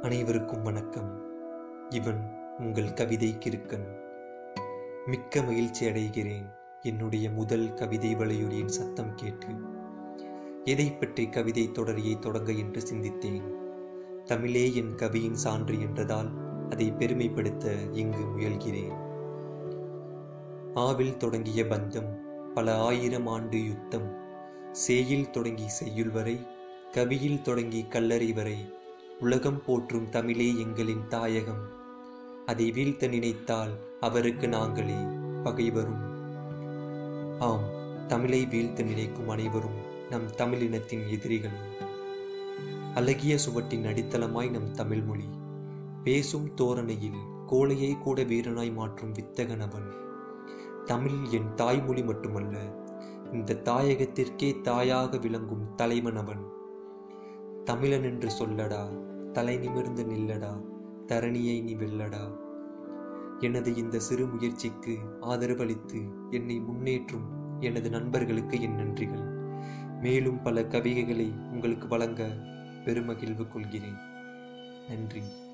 அனைவருக்கும் வணக்கம் இவன் உங்கள் கவிதை கிறுக்கன் மிக்க மகிழ்ச்சி அடைகிறேன் என்னுடைய முதல் கவிதை வலையொலியின் சத்தம் கேட்டு எதை பற்றி கவிதை தொடரியை தொடங்க என்று சிந்தித்தேன் தமிழே என் கவியின் சான்று என்றதால் அதை பெருமைப்படுத்த இங்கு முயல்கிறேன் ஆவில் தொடங்கிய பந்தம் பல ஆயிரம் ஆண்டு யுத்தம் சேயில் தொடங்கி செய்யுள் வரை கவியில் தொடங்கி கல்லறை வரை உலகம் போற்றும் தமிழே எங்களின் தாயகம் அதை வீழ்த்த நினைத்தால் அவருக்கு நாங்களே பகைவரும் ஆம் தமிழை வீழ்த்த நினைக்கும் அனைவரும் நம் தமிழினத்தின் எதிரிகளே அழகிய சுவட்டின் அடித்தளமாய் நம் தமிழ் மொழி பேசும் தோரணையில் கோழையை கூட வீரனாய் மாற்றும் வித்தகனவன் தமிழ் என் தாய்மொழி மட்டுமல்ல இந்த தாயகத்திற்கே தாயாக விளங்கும் தலைவன் அவன் தமிழன் என்று சொல்லடா தலை நிமிர்ந்து நில்லடா தரணியை நீ வெல்லடா எனது இந்த சிறு முயற்சிக்கு ஆதரவளித்து என்னை முன்னேற்றும் எனது நண்பர்களுக்கு என் நன்றிகள் மேலும் பல கவிதைகளை உங்களுக்கு வழங்க பெருமகிழ்வு கொள்கிறேன் நன்றி